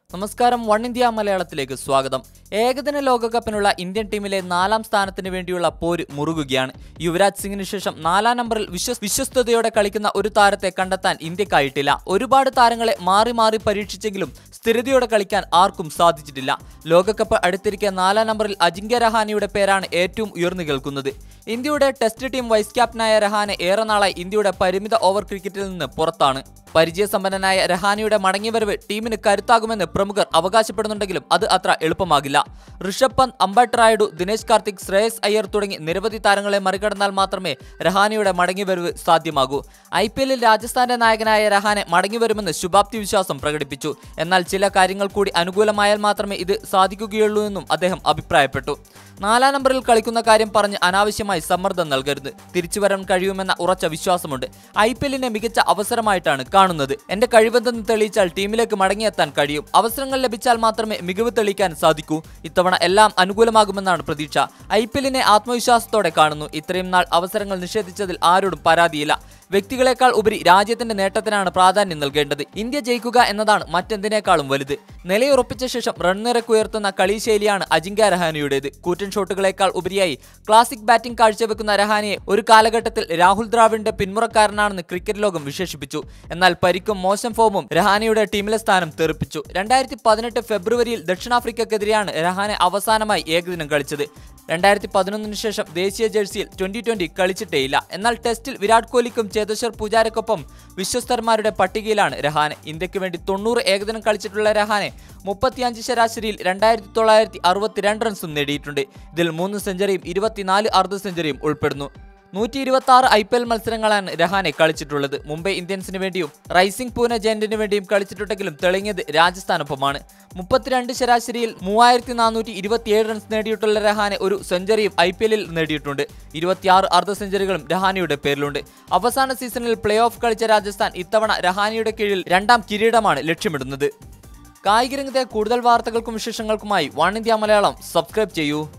നമസ്കാരം one India മലയാളത്തിലേക്ക് സ്വാഗതം ഏകദിന ലോകകപ്പിനുള്ള ഇന്ത്യൻ ടീമിലെ നാലാം സ്ഥാനത്തിന് വേണ്ടിയുള്ള പോര് മുറുകുകയാണ് യുവരാജ് സിംഗിന് ശേഷം നാലാം നമ്പറിൽ വിശ്വസ് വിശ്വസ്തയോടെ കളിക്കുന്ന ഒരു താരത്തെ കണ്ടെത്താൻ ഇന്ത്യക്കായിട്ടില്ല ഒരുപാട് താരങ്ങളെ മാറി മാറി പരീക്ഷിച്ചെങ്കിലും സ്ഥിരതയോടെ കളിക്കാൻ ആർക്കും സാധിച്ചിട്ടില്ല ലോകകപ്പ് അടുത്തിരിക്കെ നാലാം നമ്പറിൽ അജിങ്ക്യ രഹാനെയുടെ പേരാണ് ഏറ്റവും ഉയർന്നു കേൾക്കുന്നത് ഇന്ത്യയുടെ ടെസ്റ്റ് ടീം വൈസ് ക്യാപ്റ്റനായ രഹാനെ ഏറെ നാളായി ഇന്ത്യയുടെ പരിമിത ഓവർ ക്രിക്കറ്റിൽ നിന്ന് പുറത്താണ് പരിചയസമ്പന്നനായ രഹാനെയുടെ മടങ്ങിവരവ് ടീമിന് കരുത്താകുമെന്ന് പ്രമുഖർ അവകാശപ്പെടുന്നുണ്ടെങ്കിലും അത് അത്ര എളുപ്പമാകില്ല ഋഷഭ് പന്ത് അംബട്ട് റായിഡു ദിനേശ് കാർത്തിക് ശ്രേയസ് അയ്യർ തുടങ്ങി നിരവധി താരങ്ങളെ മറികടന്നാൽ മാത്രമേ രഹാനെയുടെ മടങ്ങിവരവ് സാധ്യമാകൂ ഐ പി എല്ലിൽ രാജസ്ഥാന്റെ നായകനായ രഹാനെ മടങ്ങിവരുമെന്ന് ശുഭാപ്തി വിശ്വാസം പ്രകടിപ്പിച്ചു എന്നാൽ ചില കാര്യങ്ങൾ കൂടി അനുകൂലമായാൽ മാത്രമേ ഇത് സാധിക്കുകയുള്ളൂ എന്നും അദ്ദേഹം അഭിപ്രായപ്പെട്ടു നാലാം നമ്പറിൽ കളിക്കുന്ന കാര്യം പറഞ്ഞ് അനാവശ്യമായി സമ്മർദ്ദം നൽകരുത് തിരിച്ചു വരാൻ കഴിയുമെന്ന ഉറച്ച വിശ്വാസമുണ്ട് ഐ പി എല്ലിനെ മികച്ച അവസരമായിട്ടാണ് കാണുന്നത് എന്റെ കഴിവെന്തെന്ന് തെളിയിച്ചാൽ ടീമിലേക്ക് മടങ്ങിയെത്താൻ കഴിയും അവസരങ്ങൾ ലഭിച്ചാൽ മാത്രമേ മികവ് തെളിയിക്കാൻ സാധിക്കൂ ഇത്തവണ എല്ലാം അനുകൂലമാകുമെന്നാണ് പ്രതീക്ഷ ഐ പി എല്ലിനെ ആത്മവിശ്വാസത്തോടെ കാണുന്നു ഇത്രയും നാൾ അവസരങ്ങൾ നിഷേധിച്ചതിൽ ആരോടും പരാതിയില്ല വ്യക്തികളെക്കാൾ ഉപരി രാജ്യത്തിന്റെ നേട്ടത്തിനാണ് പ്രാധാന്യം നൽകേണ്ടത് ഇന്ത്യ ജയിക്കുക എന്നതാണ് മറ്റെന്തിനേക്കാളും വലുത് നിലയുറപ്പിച്ച ശേഷം റൺനിരക്ക് ഉയർത്തുന്ന കളിശൈലിയാണ് അജിങ്ക്യ രഹാനെയുടേത് കൂറ്റൻ ഷോട്ടുകളേക്കാൾ ഉപരിയായി ക്ലാസിക് ബാറ്റിംഗ് കാഴ്ചവെക്കുന്ന രഹാനെയെ ഒരു കാലഘട്ടത്തിൽ രാഹുൽ ദ്രാവിഡിന്റെ പിന്മുറക്കാരനാണെന്ന് ക്രിക്കറ്റ് ലോകം വിശേഷിപ്പിച്ചു എന്നാൽ പരിക്കും മോശം ഫോമും രഹാനെയുടെ ടീമിലെ സ്ഥാനം തെറിപ്പിച്ചു രണ്ടായിരത്തി പതിനെട്ട് ഫെബ്രുവരിയിൽ ദക്ഷിണാഫ്രിക്കക്കെതിരെയാണ് രഹാനെ അവസാനമായി ഏകദിനം കളിച്ചത് രണ്ടായിരത്തി പതിനൊന്നിന് ശേഷം ദേശീയ ജേഴ്സിയിൽ ട്വന്റി ട്വന്റി കളിച്ചിട്ടേയില്ല എന്നാൽ ടെസ്റ്റിൽ വിരാട് കോഹ്ലിക്കും ചേതേശ്വർ പൂജാരക്കൊപ്പം വിശ്വസ്തന്മാരുടെ പട്ടികയിലാണ് രഹാനെ ഇന്ത്യക്ക് വേണ്ടി തൊണ്ണൂറ് ഏകദിനം കളിച്ചിട്ടുള്ള രഹാനെ മുപ്പത്തിയഞ്ച് ശരാശരിയിൽ രണ്ടായിരത്തി തൊള്ളായിരത്തി അറുപത്തിരണ്ട് റൺസും നേടിയിട്ടുണ്ട് ഇതിൽ മൂന്ന് സെഞ്ചുറിയും ഇരുപത്തിനാല് അർദ്ധ സെഞ്ചുറിയും ഉൾപ്പെടുന്നു നൂറ്റി ഇരുപത്തി ആറ് ഐ പി എൽ മത്സരങ്ങളാണ് രഹാനെ കളിച്ചിട്ടുള്ളത് മുംബൈ ഇന്ത്യൻസിന് വേണ്ടിയും റൈസിംഗ് പൂനെ ജയന്റിന് വേണ്ടിയും കളിച്ചിട്ടുണ്ടെങ്കിലും തെളിഞ്ഞത് രാജസ്ഥാനൊപ്പമാണ് മുപ്പത്തിരണ്ട് ശരാശരിയിൽ മൂവായിരത്തി നാനൂറ്റി ഇരുപത്തിയേഴ് റൺസ് നേടിയിട്ടുള്ള രഹാനെ ഒരു സെഞ്ചുറിയും ഐ പി എല്ലിൽ നേടിയിട്ടുണ്ട് ഇരുപത്തിയാറ് അർദ്ധ സെഞ്ചുറികളും രഹാനെയുടെ പേരിലുണ്ട് അവസാന സീസണിൽ പ്ലേ ഓഫ് കളിച്ച രാജസ്ഥാൻ ഇത്തവണ രഹാനെയുടെ കീഴിൽ രണ്ടാം കിരീടമാണ് ലക്ഷ്യമിടുന്നത് കായിക രംഗത്തെ കൂടുതൽ വാർത്തകൾക്കും വിശേഷങ്ങൾക്കുമായി വൺ ഇന്ത്യ മലയാളം സബ്സ്ക്രൈബ് ചെയ്യൂ